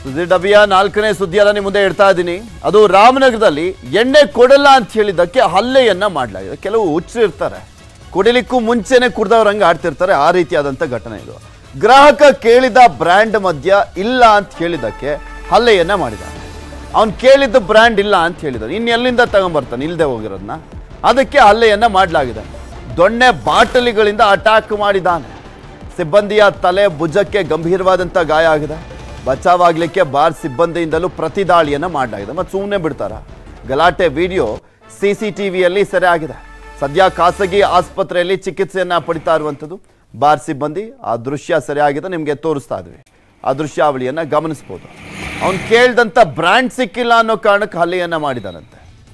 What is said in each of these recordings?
ಸುದ್ದಿ ಡಬ್ಬಿಯ ನಾಲ್ಕನೇ ಸುದ್ದಿಯನ್ನ ನಿಮ್ಮ ಮುಂದೆ ಇಡ್ತಾ ಇದ್ದೀನಿ ಅದು ರಾಮನಗರದಲ್ಲಿ ಎಣ್ಣೆ ಕೊಡಲ್ಲ ಅಂತ ಹೇಳಿದ್ದಕ್ಕೆ ಹಲ್ಲೆಯನ್ನ ಮಾಡಲಾಗಿದೆ ಕೆಲವು ಹುಚ್ಚರು ಇರ್ತಾರೆ ಕುಡಿಲಿಕ್ಕೂ ಮುಂಚೆನೆ ಕುಡ್ದವ್ರಂಗೆ ಆಡ್ತಿರ್ತಾರೆ ಆ ರೀತಿಯಾದಂಥ ಘಟನೆ ಇದು ಗ್ರಾಹಕ ಕೇಳಿದ ಬ್ರ್ಯಾಂಡ್ ಮದ್ಯ ಇಲ್ಲ ಅಂತ ಹೇಳಿದ್ದಕ್ಕೆ ಹಲ್ಲೆಯನ್ನ ಮಾಡಿದ್ದಾನೆ ಅವ್ನು ಕೇಳಿದ್ದು ಬ್ರ್ಯಾಂಡ್ ಇಲ್ಲ ಅಂತ ಹೇಳಿದಾನೆ ಇನ್ನು ಎಲ್ಲಿಂದ ತಗೊಂಬರ್ತಾನೆ ಇಲ್ಲದೆ ಹೋಗಿರೋದನ್ನ ಅದಕ್ಕೆ ಹಲ್ಲೆಯನ್ನ ಮಾಡಲಾಗಿದೆ ದೊಣ್ಣೆ ಬಾಟಲಿಗಳಿಂದ ಅಟ್ಯಾಕ್ ಮಾಡಿದ್ದಾನೆ ಸಿಬ್ಬಂದಿಯ ತಲೆ ಭುಜಕ್ಕೆ ಗಂಭೀರವಾದಂಥ ಗಾಯ ಆಗಿದೆ ಬಚಾವಾಗಲಿಕ್ಕೆ ಬಾರ್ ಸಿಬ್ಬಂದಿಯಿಂದಲೂ ಪ್ರತಿದಾಳಿಯನ್ನು ಮಾಡಲಾಗಿದೆ ಮತ್ತು ಸುಮ್ಮನೆ ಬಿಡ್ತಾರ ಗಲಾಟೆ ವಿಡಿಯೋ ಸಿ ಸಿ ಟಿ ವಿಯಲ್ಲಿ ಸೆರೆ ಆಗಿದೆ ಸದ್ಯ ಖಾಸಗಿ ಆಸ್ಪತ್ರೆಯಲ್ಲಿ ಚಿಕಿತ್ಸೆಯನ್ನ ಪಡಿತಾ ಇರುವಂಥದ್ದು ಬಾರ್ ಸಿಬ್ಬಂದಿ ಆ ದೃಶ್ಯ ಸೆರೆ ಆಗಿದೆ ನಿಮಗೆ ತೋರಿಸ್ತಾ ಇದ್ವಿ ಆ ದೃಶ್ಯಾವಳಿಯನ್ನ ಗಮನಿಸ್ಬೋದು ಅವ್ನು ಕೇಳ್ದಂಥ ಬ್ರ್ಯಾಂಡ್ ಸಿಕ್ಕಿಲ್ಲ ಅನ್ನೋ ಕಾರಣಕ್ಕೆ ಹಲ್ಲೆಯನ್ನ ಮಾಡಿದಾನಂತೆ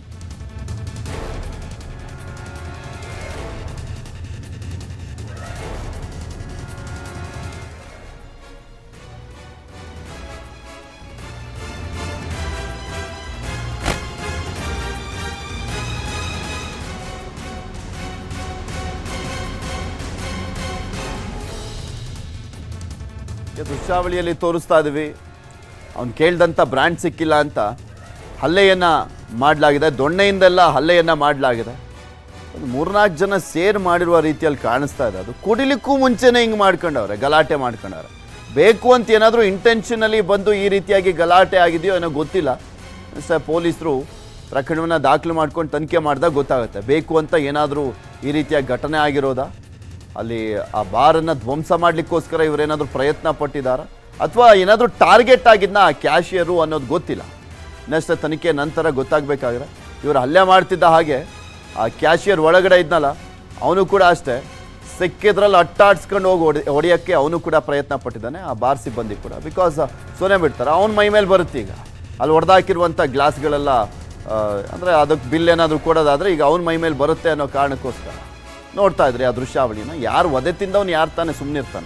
ಈ ದೃಶ್ಯಾವಳಿಯಲ್ಲಿ ತೋರಿಸ್ತಾ ಇದ್ದೀವಿ ಅವ್ನು ಕೇಳ್ದಂಥ ಬ್ರ್ಯಾಂಡ್ ಸಿಕ್ಕಿಲ್ಲ ಅಂತ ಹಲ್ಲೆಯನ್ನ ಮಾಡಲಾಗಿದೆ ದೊಣ್ಣೆಯಿಂದೆಲ್ಲ ಹಲ್ಲೆಯನ್ನ ಮಾಡಲಾಗಿದೆ ಒಂದು ಮೂರ್ನಾಲ್ಕು ಜನ ಸೇರ್ ಮಾಡಿರುವ ರೀತಿಯಲ್ಲಿ ಕಾಣಿಸ್ತಾ ಇದೆ ಅದು ಕುಡಿಲಿಕ್ಕೂ ಮುಂಚೆನೇ ಹಿಂಗೆ ಮಾಡ್ಕೊಂಡವ್ರೆ ಗಲಾಟೆ ಮಾಡ್ಕೊಂಡವ್ರೆ ಬೇಕು ಅಂತ ಏನಾದರೂ ಇಂಟೆನ್ಷನಲಿ ಬಂದು ಈ ರೀತಿಯಾಗಿ ಗಲಾಟೆ ಆಗಿದೆಯೋ ಏನೋ ಗೊತ್ತಿಲ್ಲ ಸರ್ ಪೊಲೀಸರು ಪ್ರಕರಣವನ್ನು ದಾಖಲು ಮಾಡ್ಕೊಂಡು ತನಿಖೆ ಮಾಡಿದಾಗ ಗೊತ್ತಾಗುತ್ತೆ ಬೇಕು ಅಂತ ಏನಾದರೂ ಈ ರೀತಿಯ ಘಟನೆ ಆಗಿರೋದಾ ಅಲ್ಲಿ ಆ ಬಾರನ್ನು ಧ್ವಂಸ ಮಾಡಲಿಕ್ಕೋಸ್ಕರ ಇವರೇನಾದರೂ ಪ್ರಯತ್ನ ಪಟ್ಟಿದ್ದಾರಾ ಅಥವಾ ಏನಾದರೂ ಟಾರ್ಗೆಟ್ ಆಗಿದ್ನ ಆ ಕ್ಯಾಶಿಯರು ಅನ್ನೋದು ಗೊತ್ತಿಲ್ಲ ಇನ್ನಷ್ಟು ತನಿಖೆ ನಂತರ ಗೊತ್ತಾಗಬೇಕಾದ್ರೆ ಇವರು ಹಲ್ಲೆ ಮಾಡ್ತಿದ್ದ ಹಾಗೆ ಆ ಕ್ಯಾಶಿಯರ್ ಒಳಗಡೆ ಇದ್ನಲ್ಲ ಅವನು ಕೂಡ ಅಷ್ಟೇ ಸಿಕ್ಕಿದ್ರಲ್ಲಿ ಅಟ್ಟಾಡ್ಸ್ಕೊಂಡು ಹೋಗಿ ಹೊಡಿ ಹೊಡೆಯೋಕ್ಕೆ ಅವನು ಕೂಡ ಪ್ರಯತ್ನ ಪಟ್ಟಿದ್ದಾನೆ ಆ ಬಾರ್ ಸಿಬ್ಬಂದಿ ಕೂಡ ಬಿಕಾಸ್ ಸೊನೆ ಬಿಡ್ತಾರೆ ಅವನ ಮೈ ಮೇಲೆ ಬರುತ್ತೆ ಈಗ ಅಲ್ಲಿ ಹೊಡೆದಾಕಿರುವಂಥ ಗ್ಲಾಸ್ಗಳೆಲ್ಲ ಅಂದರೆ ಅದಕ್ಕೆ ಬಿಲ್ ಏನಾದರೂ ಕೊಡೋದಾದರೆ ಈಗ ಅವನ ಮೈ ಮೇಲೆ ಬರುತ್ತೆ ಅನ್ನೋ ಕಾರಣಕ್ಕೋಸ್ಕರ ನೋಡ್ತಾ ಇದ್ರಿ ಆ ದೃಶ್ಯಾವಳಿನ ಯಾರು ಒದೆ ತಿಂದವನು ಯಾರು ತಾನೇ ಸುಮ್ಮನೆ ಇರ್ತಾನೆ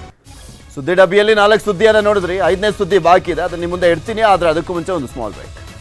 ಸುದ್ದಿ ಡಬ್ಬಿಯಲ್ಲಿ ನಾಲ್ಕು ಸುದ್ದಿಯನ್ನು ನೋಡಿದ್ರಿ ಐದನೇ ಸುದ್ದಿ ಬಾಕಿ ಇದೆ ಅದನ್ನ ನಿಮ್ಮ ಮುಂದೆ ಇಡ್ತೀನಿ ಆದರೆ ಅದಕ್ಕೂ ಮುಂಚೆ ಒಂದು ಸ್ಮಾಲ್ ಬ್ರೇಕ್